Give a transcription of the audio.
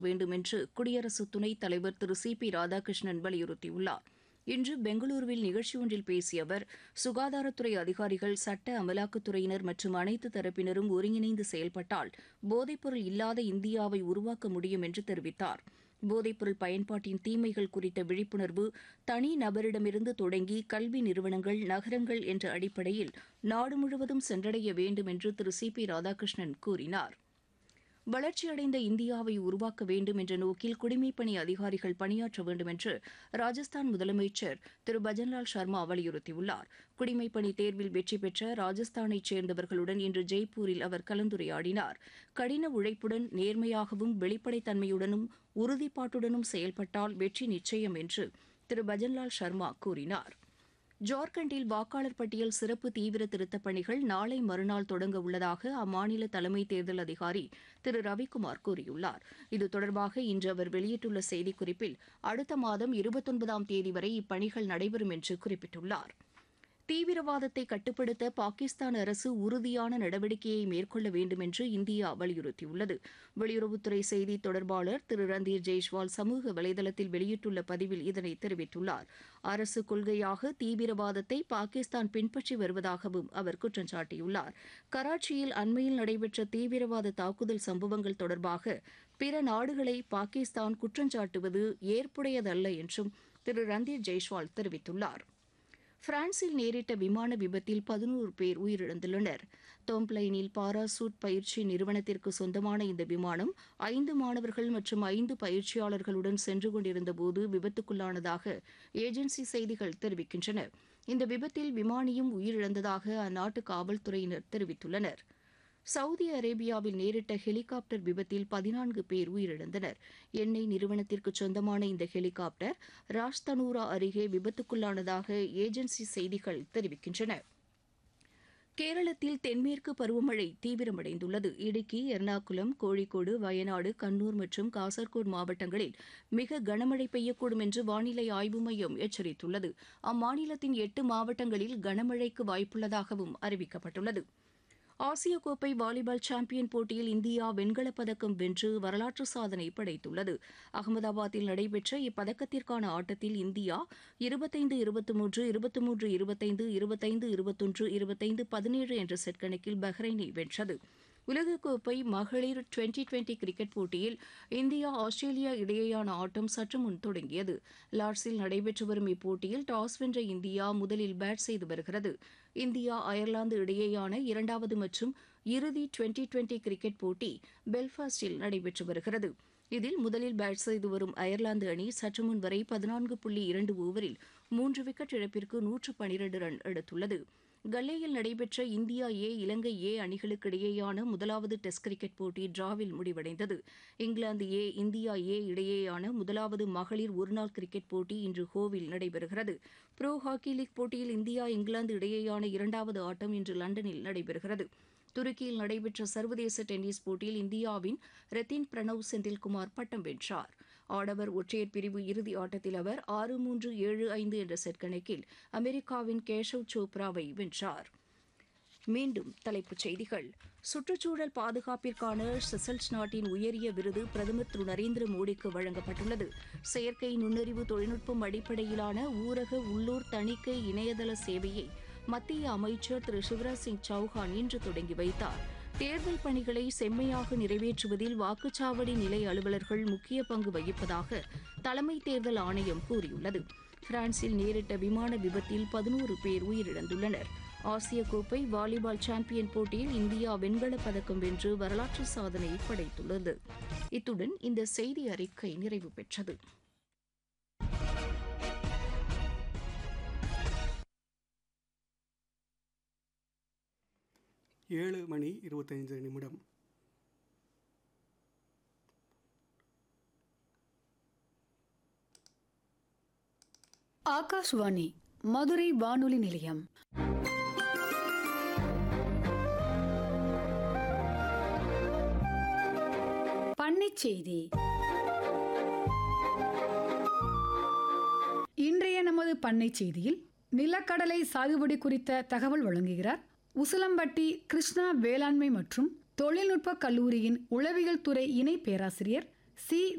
வேண்டும் என்று குடியரசு துணைத் தலைவர் திரு சி பி ராதாகிருஷ்ணன் வலியுறுத்தியுள்ளார் இன்று பெங்களூருவில் நிகழ்ச்சி ஒன்றில் பேசிய அவர் சுகாதாரத்துறை அதிகாரிகள் சட்ட அமலாக்கத்துறையினர் மற்றும் அனைத்து தரப்பினரும் ஒருங்கிணைந்து செயல்பட்டால் போதைப்பொருள் இல்லாத இந்தியாவை உருவாக்க முடியும் என்று தெரிவித்தார் போதைப்பொருள் பயன்பாட்டின் தீமைகள் குறித்த விழிப்புணர்வு தனி நபரிடமிருந்து தொடங்கி கல்வி நிறுவனங்கள் நகரங்கள் என்ற அடிப்படையில் நாடு முழுவதும் சென்றடைய வேண்டும் என்று திரு சி பி ராதாகிருஷ்ணன் கூறினார் வளர்ச்சியடைந்த இந்தியாவை உருவாக்க வேண்டும் என்ற நோக்கில் குடிமைப்பணி அதிகாரிகள் பணியாற்ற வேண்டும் என்று ராஜஸ்தான் முதலமைச்சர் திரு பஜன்லால் சர்மா வலியுறுத்தியுள்ளார் குடிமைப்பணி தேர்வில் வெற்றி பெற்ற ராஜஸ்தானைச் சேர்ந்தவர்களுடன் இன்று ஜெய்ப்பூரில் அவர் கலந்துரையாடினார் கடின உழைப்புடன் நேர்மையாகவும் வெளிப்படைத்தன்மையுடனும் உறுதிப்பாட்டுடனும் செயல்பட்டால் வெற்றி நிச்சயம் என்று திரு பஜன்லால் சர்மா கூறினார் ஜார்க்கண்டில் வாக்காளர் பட்டியல் சிறப்பு தீவிர திருத்தப் பணிகள் நாளை மறுநாள் தொடங்க உள்ளதாக அம்மாநில தலைமை தேர்தல் அதிகாரி திரு ரவிக்குமார் கூறியுள்ளார் இது தொடர்பாக இன்று அவர் வெளியிட்டுள்ள செய்திக்குறிப்பில் அடுத்த மாதம் இருபத்தொன்பதாம் தேதி வரை இப்பணிகள் நடைபெறும் என்று குறிப்பிட்டுள்ளார் தீவிரவாதத்தை கட்டுப்படுத்த பாகிஸ்தான் அரசு உறுதியான நடவடிக்கையை மேற்கொள்ள வேண்டும் என்று இந்தியா வலியுறுத்தியுள்ளது வெளியுறவுத்துறை செய்தி தொடர்பாளர் திரு ரந்தீர் ஜெய்ஷ்வால் சமூக வலைதளத்தில் வெளியிட்டுள்ள பதிவில் இதனை தெரிவித்துள்ளார் அரசு கொள்கையாக தீவிரவாதத்தை பாகிஸ்தான் பின்பற்றி வருவதாகவும் அவர் குற்றம் சாட்டியுள்ளார் கராச்சியில் அண்மையில் நடைபெற்ற தீவிரவாத தாக்குதல் சம்பவங்கள் தொடர்பாக பிற நாடுகளை பாகிஸ்தான் குற்றஞ்சாட்டுவது ஏற்புடையதல்ல என்றும் திரு ரந்தீர் ஜெய்ஷ்வால் தெரிவித்துள்ளார் பிரான்சில் நேரிட்ட விமான விபத்தில் பதினோரு பேர் உயிரிழந்துள்ளனர் டோம்ப்ளைனில் பாராசூட் பயிற்சி நிறுவனத்திற்கு சொந்தமான இந்த விமானம் ஐந்து மாணவர்கள் மற்றும் ஐந்து பயிற்சியாளர்களுடன் சென்று கொண்டிருந்தபோது விபத்துக்குள்ளானதாக ஏஜென்சி செய்திகள் தெரிவிக்கின்றன இந்த விபத்தில் விமானியும் உயிரிழந்ததாக அந்நாட்டு காவல்துறையினர் தெரிவித்துள்ளனர் சவுதி அரேபியாவில் நேரிட்ட ஹெலிகாப்டர் விபத்தில் பதினான்கு பேர் உயிரிழந்தனர் எண்ணெய் நிறுவனத்திற்கு சொந்தமான இந்த ஹெலிகாப்டர் ராஜ்தனூரா அருகே விபத்துக்குள்ளானதாக ஏஜென்சி செய்திகள் தெரிவிக்கின்றன கேரளத்தில் தென்மேற்கு பருவமழை தீவிரமடைந்துள்ளது இடுக்கி எர்ணாகுளம் கோழிக்கோடு வயநாடு கண்ணூர் மற்றும் காசர்கோடு மாவட்டங்களில் மிக கனமழை பெய்யக்கூடும் என்று வானிலை ஆய்வு மையம் எச்சரித்துள்ளது அம்மாநிலத்தின் எட்டு மாவட்டங்களில் கனமழைக்கு வாய்ப்புள்ளதாகவும் அறிவிக்கப்பட்டுள்ளது ஆசிய கோப்பை வாலிபால் சாம்பியன் போட்டியில் இந்தியா வெண்கலப் பதக்கம் வென்று வரலாற்று சாதனை படைத்துள்ளது அகமதாபாத்தில் நடைபெற்ற இப்பதக்கத்திற்கான ஆட்டத்தில் இந்தியா இருபத்தைந்து இருபத்தி மூன்று இருபத்தி மூன்று இருபத்தைந்து இருபத்தைந்து இருபத்தொன்று இருபத்தைந்து பதினேழு என்ற செட் கணக்கில் பஹ்ரைனை வென்றது உலகக்கோப்பை மகளிர் டுவெண்டி டுவெண்டி கிரிக்கெட் போட்டியில் இந்தியா ஆஸ்திரேலியா இடையேயான ஆட்டம் சற்று முன் தொடங்கியது லார்ட்ஸில் நடைபெற்று வரும் இப்போட்டியில் டாஸ் வென்ற இந்தியா முதலில் பேட் செய்து வருகிறது இந்தியா அயர்லாந்து இடையேயான இரண்டாவது மற்றும் இறுதி டுவெண்டி டுவெண்டி கிரிக்கெட் போட்டி பெல்ஃபாஸ்டில் நடைபெற்று வருகிறது இதில் முதலில் பேட் செய்து வரும் அயர்லாந்து அணி சற்று முன் வரை பதினான்கு புள்ளி இரண்டு ஓவரில் மூன்று விக்கெட் இழப்பிற்கு நூற்று பனிரண்டு ரன் எடுத்துள்ளது கல்லேயில் நடைபெற்ற இந்தியா ஏ இலங்கை ஏ அணிகளுக்கு இடையேயான முதலாவது டெஸ்ட் கிரிக்கெட் போட்டி டிராவில் முடிவடைந்தது இங்கிலாந்து ஏ இந்தியா ஏ இடையேயான முதலாவது மகளிர் ஒருநாள் கிரிக்கெட் போட்டி இன்று ஹோவில் நடைபெறுகிறது ப்ரோ ஹாக்கி லீக் போட்டியில் இந்தியா இங்கிலாந்து இடையேயான இரண்டாவது ஆட்டம் இன்று லண்டனில் நடைபெறுகிறது துருக்கியில் நடைபெற்ற சர்வதேச டென்னிஸ் போட்டியில் இந்தியாவின் ரத்தின் பிரணவ் செந்தில்குமார் பட்டம் வென்றார் ஆடவர் ஒற்றையர் பிரிவு இறுதி ஆட்டத்தில் அவர் ஆறு மூன்று ஏழு ஐந்து என்ற செட் கணக்கில் அமெரிக்காவின் கேஷவ் சோப்ராவை வென்றார் மீண்டும் தலைப்புச் செய்திகள் சுற்றுச்சூழல் பாதுகாப்பிற்கான செசல்ஸ் நாட்டின் உயரிய விருது பிரதமர் திரு நரேந்திர மோடிக்கு வழங்கப்பட்டுள்ளது செயற்கை நுண்ணறிவு தொழில்நுட்பம் அடிப்படையிலான ஊரக உள்ளூர் தணிக்கை இணையதள சேவையை மத்திய அமைச்சர் திரு சிவராஜ் சிங் சௌஹான் இன்று தொடங்கி வைத்தார் தேர்தல் பணிகளை செம்மையாக நிறைவேற்றுவதில் வாக்குச்சாவடி நிலை அலுவலர்கள் முக்கிய பங்கு வகிப்பதாக தலைமை தேர்தல் ஆணையம் கூறியுள்ளது பிரான்சில் நேரிட்ட விமான விபத்தில் பதினோரு பேர் உயிரிழந்துள்ளனர் ஆசிய கோப்பை வாலிபால் சாம்பியன் போட்டியில் இந்தியா வெண்கலப் பதக்கம் வென்று வரலாற்று சாதனை படைத்துள்ளது இத்துடன் இந்த செய்தி அறிக்கை நிறைவு பெற்றது ஏழு மணி இருபத்தைந்து நிமிடம் ஆகாஷ்வாணி மதுரை வானொலி நிலையம் பண்ணைச் செய்தி இன்றைய நமது பண்ணைச் செய்தியில் நிலக்கடலை சாகுபடி குறித்த தகவல் வழங்குகிறார் உசிலம்பட்டி கிருஷ்ணா வேளாண்மை மற்றும் தொழில்நுட்ப கல்லூரியின் உளவியல் துறை இணை பேராசிரியர் சி